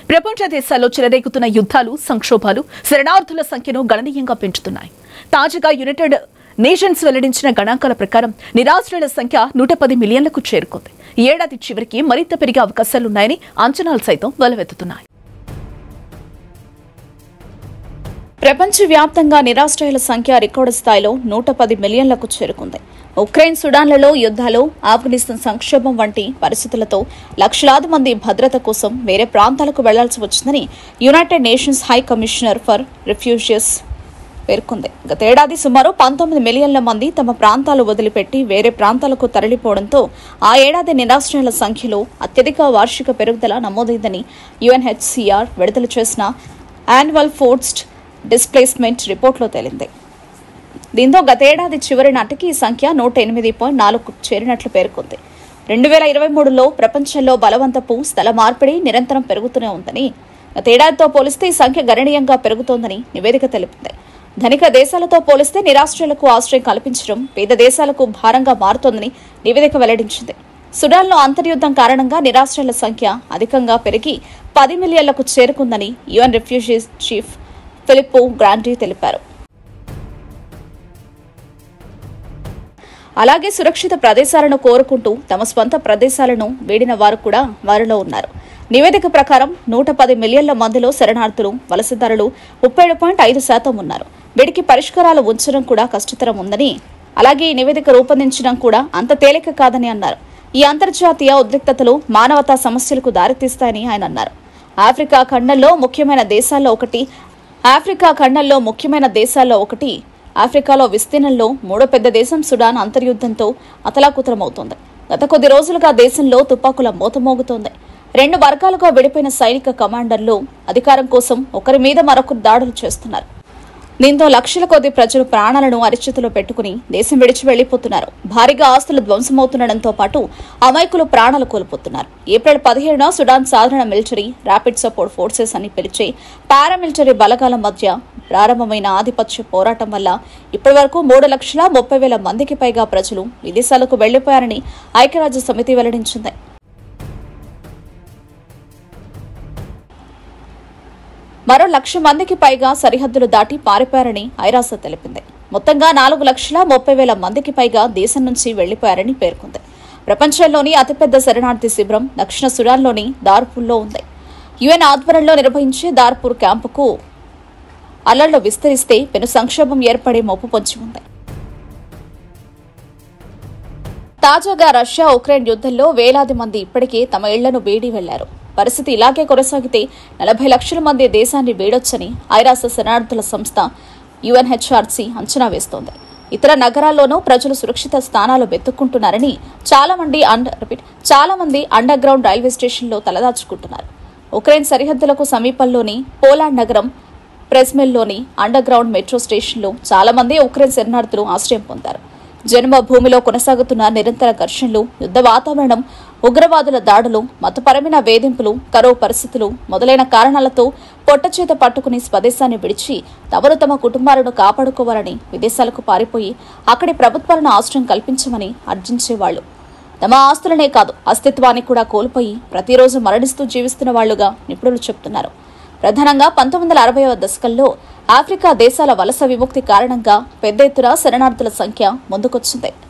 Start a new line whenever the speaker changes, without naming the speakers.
ప్రపంచ దేశాల్లో చెలరేగుతున్న యుద్ధాలు సంక్షోభాలు శరణార్థుల సంఖ్యను గణనీయంగా పెంచుతున్నాయి తాజాగా యునైటెడ్ నేషన్స్ వెల్లడించిన గణాంకాల ప్రకారం నిరాశ్రయుల సంఖ్య నూట పది మిలియన్లకు చేరుకుంది ఈ ఏడాది చివరికి మరింత పెరిగే అవకాశాలున్నాయని అంచనాలు సైతం వెలువెత్తుతున్నాయి
ప్రపంచవ్యాప్తంగా నిరాశ్రయుల సంఖ్య రికార్డు స్థాయిలో నూట పది మిలియన్లకు చేరుకుంది ఉక్రెయిన్ సుడాన్లలో యుద్ధాలు ఆఫ్ఘనిస్తాన్ సంక్షోభం వంటి పరిస్థితులతో లక్షలాది మంది భద్రత కోసం వేరే ప్రాంతాలకు వెళ్లాల్సి వచ్చిందని United Nations High Commissioner for refugees పేర్కొంది గతేడాది సుమారు పంతొమ్మిది మిలియన్ల మంది తమ ప్రాంతాలు వదిలిపెట్టి వేరే ప్రాంతాలకు తరలిపోవడంతో ఆ ఏడాది నిరాశ్రయుల సంఖ్యలో అత్యధిక వార్షిక పెరుగుదల నమోదైందని యుఎన్హెచ్సిఆర్ విడుదల చేసిన యాన్యువల్ ఫోర్స్డ్ డిస్ప్లేస్మెంట్ రిపోర్ట్లో తేలింది దీంతో గతేడాది చివరి నాటికి ఈ సంఖ్య నూట ఎనిమిది పాయింట్ నాలుగు చేరినట్లు పేర్కొంది రెండు వేల ఇరవై మూడులో ప్రపంచంలో బలవంతపు స్థల మార్పిడి నిరంతరం పెరుగుతూనే ఉందని గతేడాదితో పోలిస్తే ఈ సంఖ్య గణనీయంగా పెరుగుతోందని నివేదిక తెలిపింది ధనిక దేశాలతో పోలిస్తే నిరాశ్రయులకు ఆశ్రయం కల్పించడం పేద దేశాలకు భారంగా మారుతోందని నివేదిక వెల్లడించింది సుడాన్లో అంతర్యుద్ధం కారణంగా నిరాశ్రయుల సంఖ్య అధికంగా పెరిగి పది మిలియన్లకు చేరుకుందని UN refugees chief Filippo Grandi తెలిపారు అలాగే సురక్షిత ప్రదేశాలను కోరుకుంటూ తమ స్వంత ప్రదేశాలను వీడిన వారు కూడా వారిలో ఉన్నారు నివేదిక ప్రకారం నూట పది మిలియన్ల మందిలో శరణార్థులు వలసదారులు ముప్పై ఏడు పాయింట్ ఐదు శాతం ఉన్నారు వీడికి పరిష్కారాలు ఉంచడం కూడా కష్టతరం ఉందని అలాగే ఈ నివేదిక రూపొందించడం కూడా అంత తేలిక కాదని అన్నారు ఈ అంతర్జాతీయ ఉద్రిక్తతలు మానవతా సమస్యలకు దారితీస్తాయని ఆయన అన్నారు ఆఫ్రికా ఖండంలో ముఖ్యమైన దేశాల్లో ఒకటి ఆఫ్రికా ఖండంలో ముఖ్యమైన దేశాల్లో ఒకటి ఆఫ్రికాలో విస్తీర్ణంలో మూడో పెద్ద దేశం సుడాన్ అంతర్యుద్ధంతో అతలాకుతలమవుతోంది గత కొద్ది రోజులుగా దేశంలో తుపాకుల మోతమోగుతోంది రెండు వర్గాలుగా విడిపోయిన సైనిక కమాండర్లు అధికారం కోసం ఒకరి మీద మరొకరు దాడులు చేస్తున్నారు దీంతో లక్షల కొద్ది ప్రజలు ప్రాణాలను అరిచేతిలో పెట్టుకుని దేశం విడిచి వెళ్లిపోతున్నారు భారీగా ఆస్తులు ధ్వంసమవుతుండటంతో పాటు అమాయకులు ప్రాణాలు కోల్పోతున్నారు ఏప్రిల్ పదిహేడున సుడాన్ సాధారణ మిలిటరీ ర్యాపిడ్ సపోర్ట్ ఫోర్సెస్ అని పిలిచే పారామిలిటరీ బలగాల మధ్య ప్రారంభమైన ఆధిపత్య పోరాటం వల్ల ఇప్పటివరకు మూడు లక్షల ముప్పై వేల మందికి పైగా ప్రజలు విదేశాలకు వెళ్లిపోయారని ఐక్యరాజ్య సమితి వెల్లడించింది మరో లక్ష మందికి పైగా సరిహద్దులు దాటి పారిపోయారని ఐరాస తెలిపింది మొత్తంగా నాలుగు లక్షల ముప్పై వేల మందికి పైగా దేశం నుంచి వెళ్లిపోయారని పేర్కొంది ప్రపంచంలోని అతిపెద్ద శరణార్థి శిబిరం దక్షిణ సుడాన్లోని దార్పూర్లో ఉంది యుఎన్ ఆధ్వర్యంలో నిర్వహించే దార్పూర్ క్యాంపుకు అలర్లు విస్తరిస్తే పెను సంక్షోభం ఏర్పడే మొప్పు పొంచి ఉంది తాజాగా రష్యా ఉక్రెయిన్ యుద్ధంలో వేలాది మంది ఇప్పటికే తమ ఇళ్లను వీడి వెళ్లారు పరిస్థితి ఇలాగే కొనసాగితే నలభై లక్షల మంది దేశాన్ని వీడొచ్చని ఐరాస శరణార్థుల సంస్థ యుఎన్హెచ్ఆర్సీ అంచనా వేస్తోంది ఇతర నగరాల్లోనూ ప్రజలు సురక్షిత స్థానాలు వెతుక్కుంటున్నారని చాలా మంది అండర్ రిపీట్ చాలా మంది అండర్ గ్రౌండ్ రైల్వే స్టేషన్లో తలదాచుకుంటున్నారు ఉక్రెయిన్ సరిహద్దులకు సమీపంలోని పోలాండ్ నగరం ప్రెస్మెల్లోని అండర్ గ్రౌండ్ మెట్రో స్టేషన్లో చాలా మంది ఉక్రెయిన్ శరణార్థులు ఆశ్రయం పొందారు జన్మభూమిలో కొనసాగుతున్న నిరంతర ఘర్షణలు యుద్ధ వాతావరణం ఉగ్రవాదుల దాడులు మతపరమైన వేధింపులు కరువు పరిస్థితులు మొదలైన కారణాలతో పొట్టచేత పట్టుకుని స్వదేశాన్ని విడిచి తమరు తమ కుటుంబాలను కాపాడుకోవాలని విదేశాలకు పారిపోయి అక్కడి ప్రభుత్వాలను ఆశ్రయం కల్పించమని అర్జించేవాళ్లు తమ ఆస్తులనే కాదు అస్తిత్వాన్ని కూడా కోల్పోయి ప్రతిరోజు మరణిస్తూ జీవిస్తున్న వాళ్లుగా నిపుణులు చెబుతున్నారు ప్రధానంగా పంతొమ్మిది వందల అరవైవ దశకంలో ఆఫ్రికా దేశాల వలస విముక్తి కారణంగా పెద్ద ఎత్తున శరణార్థుల సంఖ్య ముందుకొచ్చింది